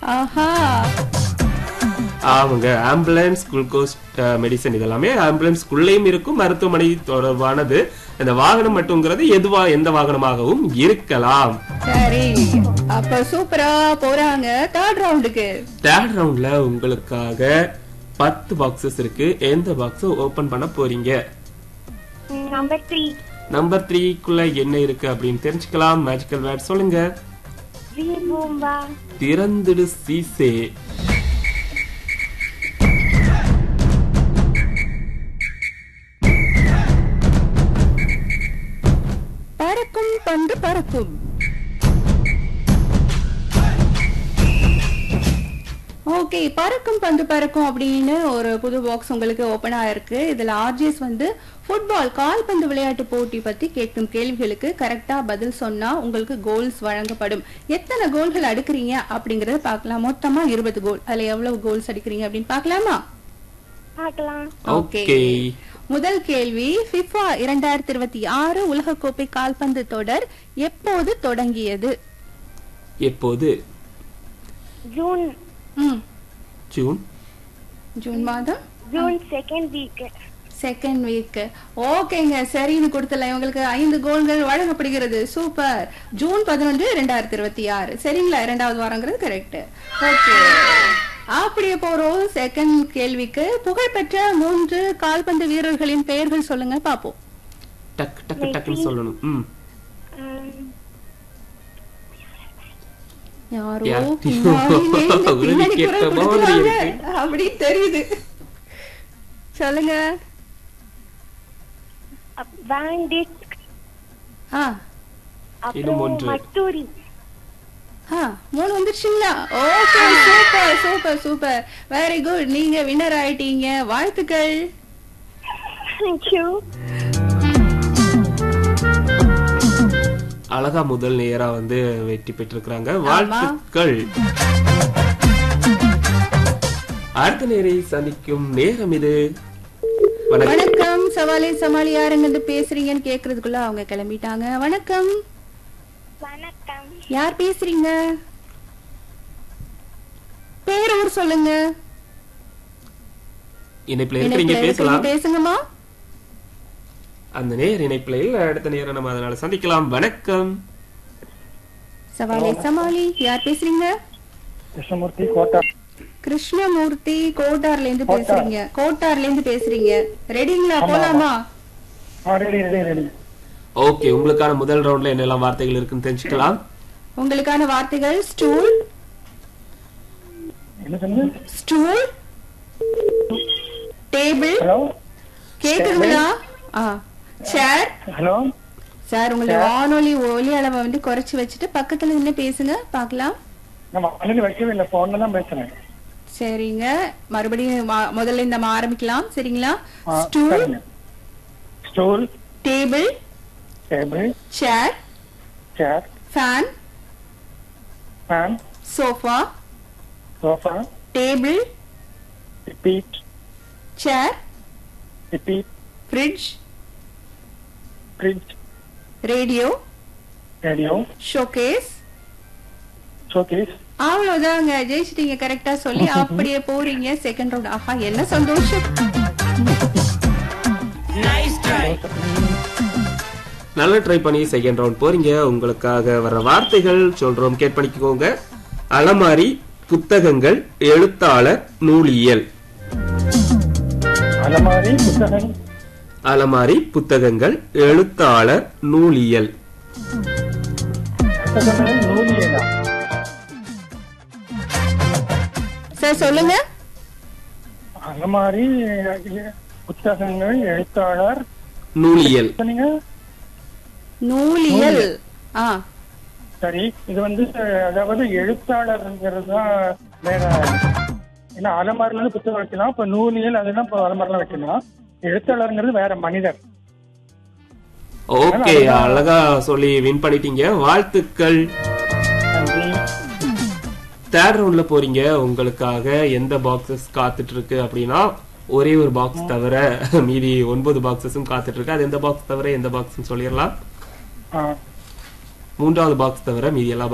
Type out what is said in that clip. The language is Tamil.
ஆஹா ஆமாங்க ஆம்புலன்ஸ் குளுக்கோஸ் மெடிசன் இதெல்லாமே ஆம்புலன்ஸ்குள்ளேயும் இருக்கும் மருத்துவமனை தொடர்பானது இந்த வாகனம் மட்டும்ங்கிறது எதுவா எந்த வாகனமாகவும் இருக்கலாம் சரி அப்ப சூப்பரா போறாங்க தேர்ட் ரவுண்டுக்கு தேர்ட் ரவுண்ட்ல உங்களுக்காக பத்து பாக்ஸஸ் இருக்கு எந்த பாக்ஸ் ஓபன் பண்ண போறீங்க நம்பர் த்ரீ நம்பர் த்ரீக்குள்ள என்ன இருக்கு அப்படின்னு தெரிஞ்சுக்கலாம் மேஜிக்கல் வேர்ட் சொல்லுங்க பூம்பா திறந்துடு சீசே பறக்கும் பந்து பறக்கும் ஓகே பறக்கும் பந்து பறக்கும் அப்படின்னு ஒரு புது பாக்ஸ் உங்களுக்கு ஓபன் ஆயிருக்கு இதுல ஆர்ஜிஎஸ் வந்து ஃபுட்பால் கால்பந்து விளையாட்டு போட்டி பத்தி கேட்கும் கேள்விகளுக்கு கரெக்டா பதில் சொன்னா உங்களுக்கு கோல்ஸ் வழங்கப்படும் எத்தனை கோல்கள் அடுக்குறீங்க அப்படிங்கறத பார்க்கலாம் மொத்தமா இருபது கோல் அதுல எவ்வளவு கோல்ஸ் அடிக்கிறீங்க அப்படின்னு பார்க்கலாமா பார்க்கலாம் ஓகே முதல் கேள்வி ஃபிஃபா இரண்டாயிரத்தி இருபத்தி ஆறு உலகக்கோப்பை கால்பந்து தொடர் எப்போது தொடங்கியது எப்போது ஜூன் ம், ஜூன் ஜூன் மாதம் June second week second week ஓகேங்க சரின்னு கொடுத்தல இவங்களுக்கு ஐந்து கோல்கள் வழங்கப்படுகிறது சூப்பர் ஜூன் பதினொன்று இரண்டாயிரத்தி இருபத்தி ஆறு சரிங்களா இரண்டாவது வாரங்கிறது கரெக்ட் ஓகே அப்படியே போறோம் செகண்ட் கேள்விக்கு புகழ்பெற்ற மூன்று கால்பந்து வீரர்களின் பெயர்கள் சொல்லுங்க பாப்போம் டக்கு டக்கு டக்குன்னு சொல்லணும் ம் யாரோ யார்? பின்னாடியிலே இந்த உருவி பின்னாடி கேட்ட குரல் மாதிரி கொடுக்குறாங்க. இருக்கு. அப்படி தெரியுது சொல்லுங்க பேண்டிட் ஆ இன்னும் அப்புறம் ஒன்று. மட்டூரி ஆ மூணு வந்துருச்சுங்களா okay super super super very good நீங்க வின்னர் ஆயிட்டீங்க வாழ்த்துக்கள் தேங்க்யூ அழகா முதல் நேரா வந்து வெற்றி பெற்றிருக்கிறாங்க வாழ்த்துக்கள் அடுத்த நேரை சந்திக்கும் நேரம் இது வணக்கம் வணக்கம் சவாலே சமாளி யாருங்க இருந்து பேசுறீங்கன்னு கேக்குறதுக்குள்ள அவங்க கிளம்பிட்டாங்க வணக்கம் வணக்கம் யார் பேசுறீங்க பேர் ஊர் சொல்லுங்க இணைப்புல இருக்கிறீங்க இணைப்புல பேசலாம் இருக்கீங்க, பேசுங்கம்மா அந்த நேர் இணைப்புல இல்ல அடுத்த நேரம் நம்ம அதனால சந்திக்கலாம் வணக்கம் சவாலே சமாளி யார் பேசுறீங்க கிருஷ்ணமூர்த்தி கோட்டா கிருஷ்ணமூர்த்தி கோட்டார்ல இருந்து பேசுறீங்க கோட்டார்ல இருந்து பேசுறீங்க ரெடிங்களா போலாமா ஆ ரெடி ரெடி ரெடி ஓகே உங்களுக்கான முதல் ரவுண்ட்ல என்னெல்லாம் வார்த்தைகள் இருக்குன்னு தெரிஞ்சுக்கலாம் உங்களுக்கான வார்த்தைகள் ஸ்டூல் என்ன சொன்னது ஸ்டூல் டேபிள் ஹலோ கேக்குதுங்களா ஆ சேர் ஹலோ சார் உங்களுடைய வானொலி ஒலி அளவை வந்து குறைச்சு வச்சுட்டு பக்கத்துல நின்னு பேசுங்க பார்க்கலாம் நம்ம அண்ணன் வைக்கவே இல்லை போன்ல தான் பேசுறேன் சரிங்க மறுபடியும் மா- முதல்ல நம்ம ஆரம்பிக்கலாம் சரிங்களா ஆ, ஸ்டூல் சரிங்க. Stool table table chair chair fan fan sofa sofa table repeat chair repeat fridge fridge radio radio showcase showcase அவ்வளவுதாங்க ஜெயிச்சிட்டீங்க கரெக்டா சொல்லி அப்படியே போறீங்க செகண்ட் ரவுண்ட் ஆஹா என்ன சந்தோஷம் நல்லா ட்ரை பண்ணி செகண்ட் ரவுண்ட் போறீங்க உங்களுக்காக வர வார்த்தைகள் சொல்றோம் கேட் பண்ணிக்கோங்க அலமாரி புத்தகங்கள் எழுத்தாளர் நூலியல் அலமாரி புத்தகம் அலமாரி புத்தகங்கள் எழுத்தாளர் நூலியல் புத்தகங்கள் நூலியலா சார் சொல்லுங்க அலமாரி புத்தகங்கள் எழுத்தாளர் நூலியல் சொன்னீங்க நூலியல் ஆ சரி இது வந்து அதாவது எழுத்தாளர்ங்கிறது தான் வேற ஏன்னா அலமாரில இருந்து புத்தகம் வைக்கலாம் இப்ப நூலியல் அதெல்லாம் இப்போ அலமாரிலாம் வைக்கலாம் எழுத்தாளருங்கிறது வேற மனிதர் ஓகே அழகா சொல்லி வின் பண்ணிட்டீங்க வாழ்த்துக்கள் நன்றி தேர்ட் ரவுண்ட்ல போறீங்க உங்களுக்காக எந்த பாக்ஸஸ் காத்துட்டு இருக்கு அப்படின்னா ஒரே ஒரு பாக்ஸ் தவிர மீதி ஒன்பது பாக்ஸஸும் காத்துட்டு இருக்கு அது எந்த பாக்ஸ் தவிர எந்த பாக்ஸ் சொல்லிடலாம் ஆ மூன்றாவது பாக்ஸ் தவிர மீதி எல்லா